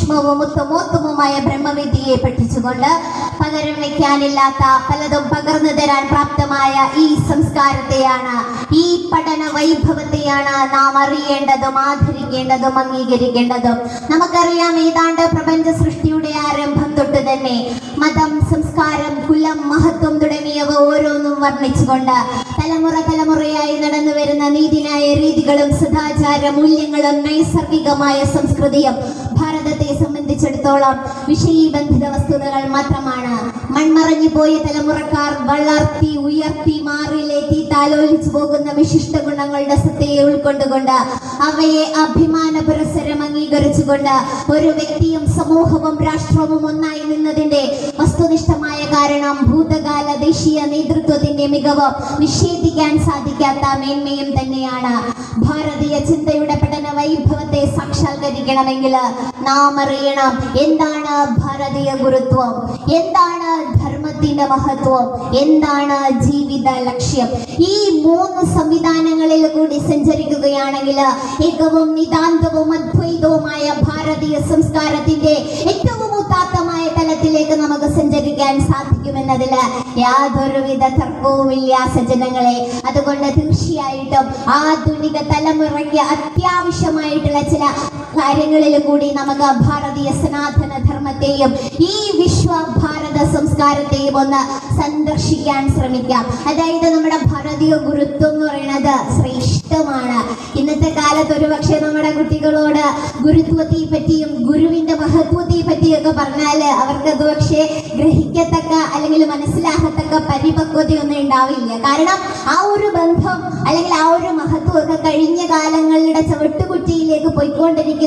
സൂക്ഷ്മവും ഉത്തമോത്തമവുമായ ബ്രഹ്മവിദ്യയെ പഠിച്ചുകൊണ്ട് പകരം വയ്ക്കാനില്ലാത്ത പലതും പകർന്നു തരാൻ പ്രാപ്തമായ ഈ സംസ്കാരത്തെയാണ് ഈ പഠന വൈഭവത്തെയാണ് നാം അറിയേണ്ടതും ആദരിക്കേണ്ടതും അംഗീകരിക്കേണ്ടതും നമുക്കറിയാം ഏതാണ്ട് പ്രപഞ്ച സൃഷ്ടിയുടെ ആരംഭം തൊട്ട് തന്നെ മതം സംസ്കാരം കുലം മഹത്വം തുടങ്ങിയവ ഓരോന്നും വർണ്ണിച്ചുകൊണ്ട് തലമുറ തലമുറയായി നടന്നു വരുന്ന നീതിന്യായ രീതികളും സദാചാര മൂല്യങ്ങളും നൈസർഗികമായ സംസ്കൃതിയും ഭാരതത്തെ സംബന്ധിച്ചിടത്തോളം വിഷയീബന്ധിത വസ്തുതകൾ മാത്രമാണ് മൺമറഞ്ഞു പോയ തലമുറക്കാർ വളർത്തി ഉയർത്തി മാറിലേറ്റി താലോലിച്ചു പോകുന്ന വിശിഷ്ട ഗുണങ്ങളുടെ സത്തയെ ഉൾക്കൊണ്ടുകൊണ്ട് അവയെ അഭിമാന പുരസരം അംഗീകരിച്ചുകൊണ്ട് ഒരു വ്യക്തിയും സമൂഹവും രാഷ്ട്രവും ഒന്നായി നിന്നതിന്റെ വസ്തുനിഷ്ഠമായ കാരണം ഭൂതകാല ദേശീയ നേതൃത്വത്തിന്റെ മികവ് നിഷേധിക്കാൻ സാധിക്കാത്ത മേന്മയും തന്നെയാണ് ഭാരതീയ ചിന്തയുടെ പഠന വൈഭവത്തെ സാക്ഷാത്കരിക്കണമെങ്കിൽ നാം അറിയണം എന്താണ് ഭാരതീയ ഗുരുത്വം എന്താണ് ധർമ്മത്തിന്റെ മഹത്വം എന്താണ് ജീവിത ലക്ഷ്യം ഈ മൂന്ന് സംവിധാനങ്ങളിൽ കൂടി സഞ്ചരിക്കുകയാണെങ്കിൽ ഏകവും നിതാന്തവും അദ്വൈതവുമായ ഭാരതീയ സംസ്കാരത്തിന്റെ ഏറ്റവും ഉത്താത്തമായ തലത്തിലേക്ക് നമുക്ക് സഞ്ചരിക്കാൻ സാധിക്കുമെന്നതിൽ യാതൊരുവിധ തർക്കവുമില്ല സജ്ജനങ്ങളെ അതുകൊണ്ട് തീർച്ചയായിട്ടും ആധുനിക തലമുറയ്ക്ക് അത്യാവശ്യമായിട്ടുള്ള ചില കാര്യങ്ങളിൽ കൂടി നമുക്ക് ഭാരതീയ സനാതന ധർമ്മത്തെയും ഈ വിശ്വ ഭാരത സംസ്കാരത്തെയും ഒന്ന് സന്ദർശിക്കാൻ ശ്രമിക്കാം അതായത് നമ്മുടെ ഭാരതീയ ഗുരുത്വം എന്ന് പറയുന്നത് ശ്രേഷ്ഠമാണ് ഇന്നത്തെ കാലത്ത് ഒരു പക്ഷേ നമ്മുടെ കുട്ടികളോട് ഗുരുത്വത്തെ പറ്റിയും ഗുരുവിന്റെ മഹത്വത്തെ പറ്റിയൊക്കെ പറഞ്ഞാൽ അവർക്ക് അത് പക്ഷേ ഗ്രഹിക്കത്തക്ക അല്ലെങ്കിൽ മനസ്സിലാകത്തക്ക പരിപക്വതയൊന്നും ഉണ്ടാവില്ല കാരണം ആ ഒരു ബന്ധം അല്ലെങ്കിൽ ആ ഒരു മഹത്വമൊക്കെ കഴിഞ്ഞ കാലങ്ങളുടെ ചവിട്ടുകുറ്റിയിലേക്ക് പോയിക്കൊണ്ടിരിക്കുന്ന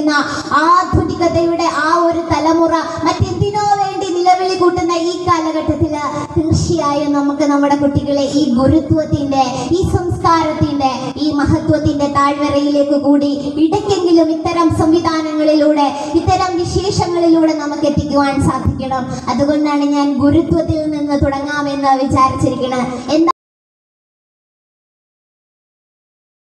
ആധുനികതയുടെ ആ ഒരു തലമുറ മറ്റെന്തിനോ വേണ്ടി നിലവിളി കൂട്ടുന്ന ഈ കാലഘട്ടത്തിൽ തീർച്ചയായും നമുക്ക് നമ്മുടെ കുട്ടികളെ ഈ ഗുരുത്വത്തിന്റെ ഈ സംസ്കാരത്തിന്റെ ഈ മഹത്വത്തിന്റെ താഴ്വരയിലേക്ക് കൂടി ഇടയ്ക്കെങ്കിലും ഇത്തരം സംവിധാനങ്ങളിലൂടെ ഇത്തരം വിശേഷങ്ങളിലൂടെ നമുക്ക് എത്തിക്കുവാൻ സാധിക്കണം അതുകൊണ്ടാണ് ഞാൻ ഗുരുത്വത്തിൽ നിന്ന് തുടങ്ങാമെന്ന് വിചാരിച്ചിരിക്കുന്നത് എന്താ